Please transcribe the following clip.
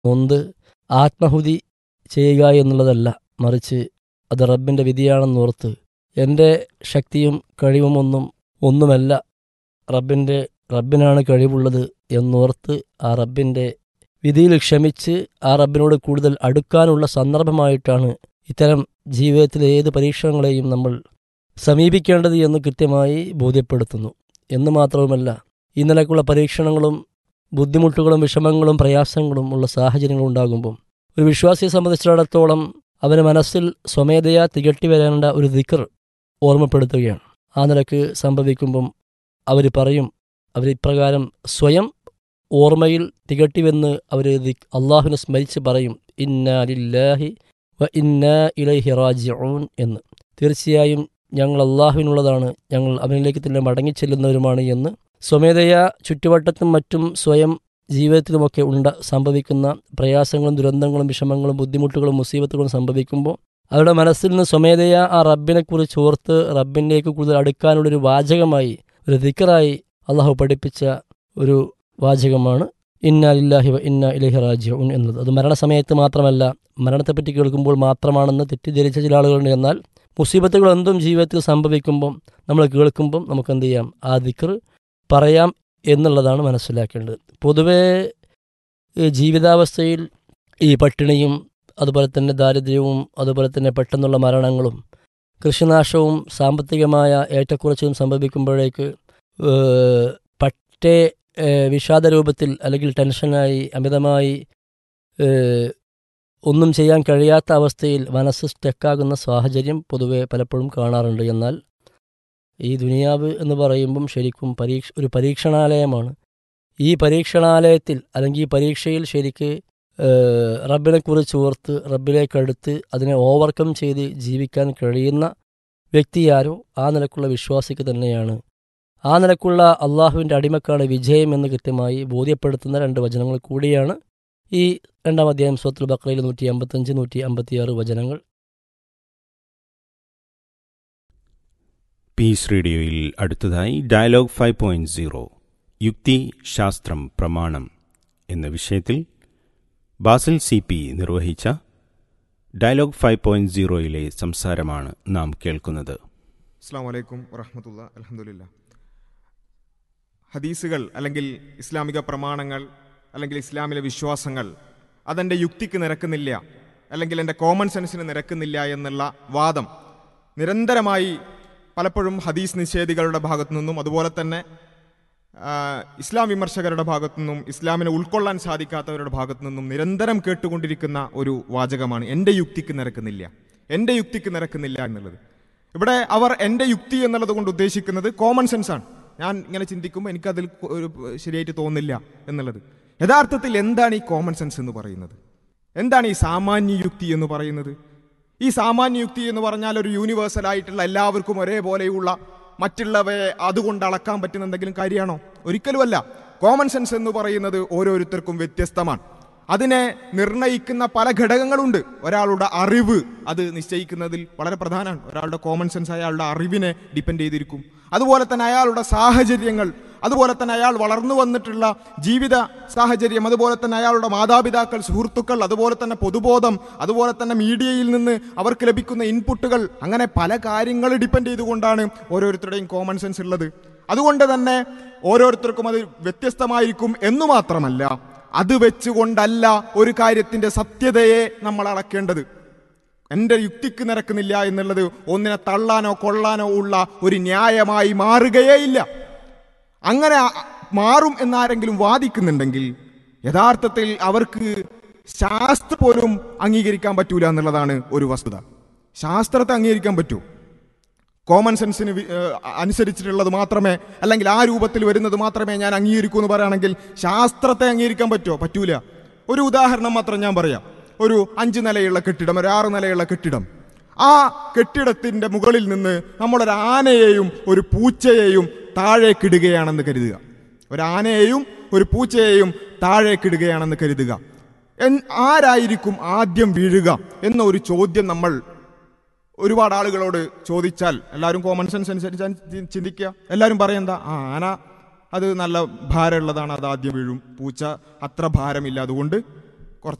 നൊന്ത് ആത്മഹുതി ചെയ്യുക എന്നുള്ളതല്ല മറിച്ച് അത് റബ്ബിൻ്റെ വിധിയാണെന്നോർത്ത് എൻ്റെ ശക്തിയും കഴിവുമൊന്നും ഒന്നുമല്ല റബ്ബിൻ്റെ റബ്ബിനാണ് കഴിവുള്ളത് എന്നോർത്ത് ആ റബ്ബിൻ്റെ വിധിയിൽ ക്ഷമിച്ച് ആ റബ്ബിനോട് കൂടുതൽ അടുക്കാനുള്ള സന്ദർഭമായിട്ടാണ് ഇത്തരം ജീവിതത്തിലെ ഏത് പരീക്ഷണങ്ങളെയും നമ്മൾ സമീപിക്കേണ്ടത് എന്ന് കൃത്യമായി ബോധ്യപ്പെടുത്തുന്നു എന്ന് മാത്രവുമല്ല ഈ നിലക്കുള്ള പരീക്ഷണങ്ങളും ബുദ്ധിമുട്ടുകളും വിഷമങ്ങളും പ്രയാസങ്ങളും ഉള്ള സാഹചര്യങ്ങൾ ഉണ്ടാകുമ്പോൾ ഒരു വിശ്വാസിയെ സംബന്ധിച്ചിടത്തോളം അവന് മനസ്സിൽ സ്വമേധയാ തികട്ടി വരേണ്ട ഒരു ദിക്കർ ഓർമ്മപ്പെടുത്തുകയാണ് ആ നിലക്ക് സംഭവിക്കുമ്പം അവർ പറയും അവർ ഇപ്രകാരം സ്വയം ഓർമ്മയിൽ തികട്ടിവെന്ന് അവർ അള്ളാഹുവിനെ സ്മരിച്ച് പറയും ഇന്നാ ലില്ലാഹി വ ഇന്നാ ഇലൈഹി റാജിഊൻ എന്ന് തീർച്ചയായും ഞങ്ങൾ അള്ളാഹുവിനുള്ളതാണ് ഞങ്ങൾ അവനിലേക്ക് തന്നെ മടങ്ങിച്ചെല്ലുന്നവരുമാണ് എന്ന് സ്വമേധയാ ചുറ്റുവട്ടത്തും മറ്റും സ്വയം ജീവിതത്തിലുമൊക്കെ ഉണ്ട സംഭവിക്കുന്ന പ്രയാസങ്ങളും ദുരന്തങ്ങളും വിഷമങ്ങളും ബുദ്ധിമുട്ടുകളും മുസീബത്തുകളും സംഭവിക്കുമ്പോൾ അവരുടെ മനസ്സിൽ നിന്ന് സ്വമേധയാ ആ റബ്ബിനെക്കുറിച്ച് ഓർത്ത് റബ്ബിലേക്ക് കൂടുതൽ അടുക്കാനുള്ളൊരു വാചകമായി ഒരു ദിക്കറായി അള്ളാഹു പഠിപ്പിച്ച ഒരു വാചകമാണ് ഇന്ന ഇല്ലാഹി വ ഇന്ന ഇലഹി റാജിഉൻ എന്നത് അത് മരണസമയത്ത് മാത്രമല്ല മരണത്തെപ്പറ്റി കേൾക്കുമ്പോൾ മാത്രമാണെന്ന് തെറ്റിദ്ധരിച്ച ചില ആളുകളുണ്ട് എന്നാൽ മുസീബത്തുകൾ എന്തും ജീവിതത്തിൽ സംഭവിക്കുമ്പം നമ്മൾ കേൾക്കുമ്പം നമുക്ക് എന്ത് ചെയ്യാം ആ ദിക്കർ പറയാം എന്നുള്ളതാണ് മനസ്സിലാക്കേണ്ടത് പൊതുവേ ഈ ജീവിതാവസ്ഥയിൽ ഈ പട്ടിണിയും അതുപോലെ തന്നെ ദാരിദ്ര്യവും അതുപോലെ തന്നെ പെട്ടെന്നുള്ള മരണങ്ങളും കൃഷിനാശവും സാമ്പത്തികമായ ഏറ്റക്കുറച്ചിലും സംഭവിക്കുമ്പോഴേക്ക് പറ്റേ വിഷാദ രൂപത്തിൽ അല്ലെങ്കിൽ ടെൻഷനായി അമിതമായി ഒന്നും ചെയ്യാൻ കഴിയാത്ത അവസ്ഥയിൽ മനസ്സ് സ്റ്റക്കാകുന്ന സാഹചര്യം പൊതുവെ പലപ്പോഴും കാണാറുണ്ട് എന്നാൽ ഈ ദുനിയാവ് എന്ന് പറയുമ്പം ശരിക്കും പരീക്ഷ ഒരു പരീക്ഷണാലയമാണ് ഈ പരീക്ഷണാലയത്തിൽ അല്ലെങ്കിൽ ഈ പരീക്ഷയിൽ ശരിക്ക് റബ്ബിനെക്കുറിച്ച് ഓർത്ത് റബ്ബിലേക്കടുത്ത് അതിനെ ഓവർകം ചെയ്ത് ജീവിക്കാൻ കഴിയുന്ന വ്യക്തിയാരോ ആ നിലക്കുള്ള വിശ്വാസിക്ക് തന്നെയാണ് ആ നിലക്കുള്ള അള്ളാഹുവിൻ്റെ അടിമക്കാണ് വിജയം എന്ന് കൃത്യമായി ബോധ്യപ്പെടുത്തുന്ന രണ്ട് വചനങ്ങൾ കൂടിയാണ് ഈ രണ്ടാം അധ്യായം സ്വത്തുൽ ബക്രയിൽ നൂറ്റി അമ്പത്തഞ്ച് നൂറ്റി അമ്പത്തിയാറ് വചനങ്ങൾ പീസ് റേഡിയോയിൽ അടുത്തതായി ഡയലോഗ് ഫൈവ് പോയിന്റ് സീറോ യുക്തി ശാസ്ത്രം പ്രമാണം എന്ന വിഷയത്തിൽ ബാസിൽ സി പി നിർവഹിച്ച ഡയലോഗ് ഫൈവ് പോയിന്റ് സീറോയിലെ സംസാരമാണ് നാം കേൾക്കുന്നത് അസ്സാം വലൈക്കും വറഹമത്തുള്ള അലഹമുല്ല ഹദീസുകൾ അല്ലെങ്കിൽ ഇസ്ലാമിക പ്രമാണങ്ങൾ അല്ലെങ്കിൽ ഇസ്ലാമിലെ വിശ്വാസങ്ങൾ അതെൻ്റെ യുക്തിക്ക് നിരക്കുന്നില്ല അല്ലെങ്കിൽ എൻ്റെ കോമൺ സെൻസിന് നിരക്കുന്നില്ല എന്നുള്ള വാദം നിരന്തരമായി പലപ്പോഴും ഹദീസ് നിഷേധികളുടെ ഭാഗത്തു നിന്നും അതുപോലെ തന്നെ ഇസ്ലാം വിമർശകരുടെ ഭാഗത്തു നിന്നും ഇസ്ലാമിനെ ഉൾക്കൊള്ളാൻ സാധിക്കാത്തവരുടെ ഭാഗത്തു നിന്നും നിരന്തരം കേട്ടുകൊണ്ടിരിക്കുന്ന ഒരു വാചകമാണ് എൻ്റെ യുക്തിക്ക് നിരക്കുന്നില്ല എൻ്റെ യുക്തിക്ക് നിരക്കുന്നില്ല എന്നുള്ളത് ഇവിടെ അവർ എൻ്റെ യുക്തി എന്നുള്ളത് കൊണ്ട് ഉദ്ദേശിക്കുന്നത് കോമൺ സെൻസ് ആണ് ഞാൻ ഇങ്ങനെ ചിന്തിക്കുമ്പോൾ എനിക്കതിൽ ഒരു ശരിയായിട്ട് തോന്നുന്നില്ല എന്നുള്ളത് യഥാർത്ഥത്തിൽ എന്താണ് ഈ കോമൺ സെൻസ് എന്ന് പറയുന്നത് എന്താണ് ഈ സാമാന്യ യുക്തി എന്ന് പറയുന്നത് ഈ സാമാന്യ യുക്തി എന്ന് പറഞ്ഞാൽ ഒരു യൂണിവേഴ്സൽ ആയിട്ടുള്ള എല്ലാവർക്കും ഒരേപോലെയുള്ള മറ്റുള്ളവയെ അതുകൊണ്ട് അളക്കാൻ പറ്റുന്ന എന്തെങ്കിലും കാര്യമാണോ ഒരിക്കലുമല്ല കോമൺ സെൻസ് എന്ന് പറയുന്നത് ഓരോരുത്തർക്കും വ്യത്യസ്തമാണ് അതിനെ നിർണയിക്കുന്ന പല ഘടകങ്ങളുണ്ട് ഒരാളുടെ അറിവ് അത് നിശ്ചയിക്കുന്നതിൽ വളരെ പ്രധാനമാണ് ഒരാളുടെ കോമൺ സെൻസ് അയാളുടെ അറിവിനെ ഡിപ്പെൻഡ് ചെയ്തിരിക്കും അതുപോലെ തന്നെ അയാളുടെ സാഹചര്യങ്ങൾ അതുപോലെ തന്നെ അയാൾ വളർന്നു വന്നിട്ടുള്ള ജീവിത സാഹചര്യം അതുപോലെ തന്നെ അയാളുടെ മാതാപിതാക്കൾ സുഹൃത്തുക്കൾ അതുപോലെ തന്നെ പൊതുബോധം അതുപോലെ തന്നെ മീഡിയയിൽ നിന്ന് അവർക്ക് ലഭിക്കുന്ന ഇൻപുട്ടുകൾ അങ്ങനെ പല കാര്യങ്ങൾ ഡിപ്പെൻഡ് ചെയ്തുകൊണ്ടാണ് ഓരോരുത്തരുടെയും കോമൺ സെൻസ് ഉള്ളത് അതുകൊണ്ട് തന്നെ ഓരോരുത്തർക്കും അത് വ്യത്യസ്തമായിരിക്കും എന്നു മാത്രമല്ല അത് വെച്ചുകൊണ്ടല്ല ഒരു കാര്യത്തിന്റെ സത്യതയെ നമ്മൾ അളക്കേണ്ടത് എൻ്റെ യുക്തിക്ക് നിരക്കുന്നില്ല എന്നുള്ളത് ഒന്നിനെ തള്ളാനോ കൊള്ളാനോ ഉള്ള ഒരു ന്യായമായി മാറുകയേ ഇല്ല അങ്ങനെ മാറും എന്നാരെങ്കിലും വാദിക്കുന്നുണ്ടെങ്കിൽ യഥാർത്ഥത്തിൽ അവർക്ക് ശാസ്ത്രം പോലും അംഗീകരിക്കാൻ പറ്റൂല എന്നുള്ളതാണ് ഒരു വസ്തുത ശാസ്ത്രത്തെ അംഗീകരിക്കാൻ പറ്റൂ കോമൺ സെൻസിന് അനുസരിച്ചിട്ടുള്ളത് മാത്രമേ അല്ലെങ്കിൽ ആ രൂപത്തിൽ വരുന്നത് മാത്രമേ ഞാൻ അംഗീകരിക്കൂ എന്ന് പറയുകയാണെങ്കിൽ ശാസ്ത്രത്തെ അംഗീകരിക്കാൻ പറ്റുമോ പറ്റൂല ഒരു ഉദാഹരണം മാത്രം ഞാൻ പറയാം ഒരു അഞ്ച് നിലയുള്ള കെട്ടിടം ഒരു ആറ് നിലയുള്ള കെട്ടിടം ആ കെട്ടിടത്തിന്റെ മുകളിൽ നിന്ന് നമ്മളൊരു ആനയെയും ഒരു പൂച്ചയെയും താഴേക്കിടുകയാണെന്ന് കരുതുക ഒരു ആനയെയും ഒരു പൂച്ചയെയും താഴേക്കിടുകയാണെന്ന് കരുതുക ആരായിരിക്കും ആദ്യം വീഴുക എന്ന ഒരു ചോദ്യം നമ്മൾ ഒരുപാട് ആളുകളോട് ചോദിച്ചാൽ എല്ലാവരും കോമൺ സെൻസ് അനുസരിച്ച് ചിന്തിക്കുക എല്ലാവരും പറയെന്താ ആ ആന അത് നല്ല ഭാരമുള്ളതാണ് അത് ആദ്യം വീഴും പൂച്ച അത്ര ഭാരമില്ല അതുകൊണ്ട്